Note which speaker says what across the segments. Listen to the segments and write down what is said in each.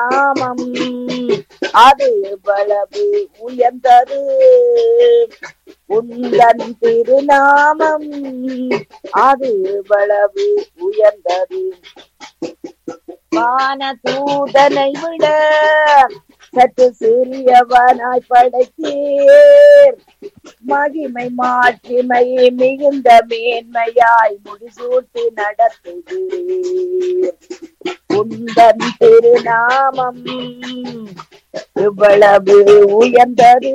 Speaker 1: நாமம் அது எவ்வளவு உயர்ந்தது உந்தன் திருநாமம் அது எவ்வளவு உயர்ந்தது வான தூதனை விட சற்று சிறியவனாய் படைத்தீர் மகிமை மாட்சிமை மிகுந்த மேன்மையாய் முடிசூட்டி நடத்துகிறீர் உந்தன் திருநாமம் இவ்வளவு உயர்ந்தது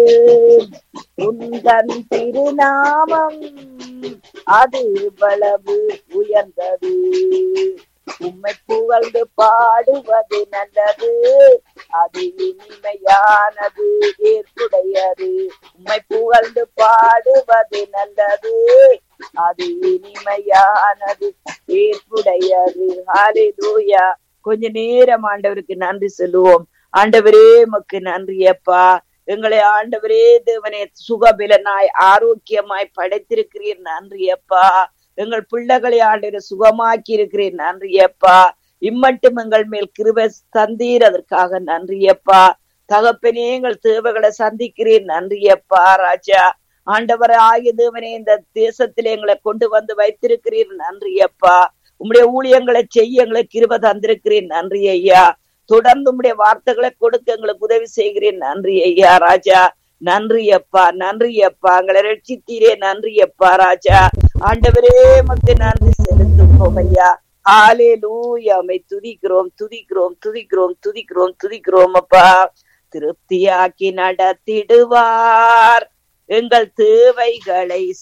Speaker 1: உந்தன் திருநாமம் அது இவ்வளவு உயர்ந்தது உம்மை புகழ்ந்து பாடுவது நல்லது அது இனிமையானது ஏற்புடையது உம்மை புகழ்ந்து பாடுவது நல்லது அது இனிமையானது ஏற்புடையது ஹalleluya கொஞ்ச நேரம் ஆண்டவருக்கு நன்றி சொல்லுவோம் ஆண்டவரே உமக்கு நன்றி அப்பா எங்களை ஆண்டவரே தேவனே சுகபிலனாய் ஆரோக்கியமாய் படைத்திருக்கிறீர் நன்றி அப்பா எங்கள் பிள்ளைகளை ஆண்டு சுகமாக்கி இருக்கிறேன் நன்றி அப்பா இம்மட்டும் எங்கள் மேல் கிருப தந்தீர் அதற்காக நன்றி அப்பா தகப்பனே எங்கள் தேவைகளை சந்திக்கிறேன் நன்றி அப்பா ராஜா ஆண்டவர் ஆகிய தேவனே இந்த தேசத்திலே எங்களை கொண்டு வந்து வைத்திருக்கிறீர் நன்றி அப்பா உம்முடைய ஊழியங்களை செய்ய எங்களை கிருப தந்திருக்கிறேன் நன்றி ஐயா தொடர்ந்து உம்முடைய வார்த்தைகளை கொடுக்க எங்களுக்கு உதவி செய்கிறேன் நன்றி ஐயா ராஜா நன்றி அப்பா நன்றி அப்பா எங்களை ரட்சித்தீரே நன்றி அப்பா ராஜா ஆண்டவரே மக்கு நன்றி செலுத்துவோம் ஐயா ஆலே லூயாமை துதிக்கிறோம் துதிக்கிறோம் துதிக்கிறோம் துதிக்கிறோம் துதிக்கிறோம் அப்பா திருப்தியாக்கி நடத்திடுவார் எங்கள் தேவைகளை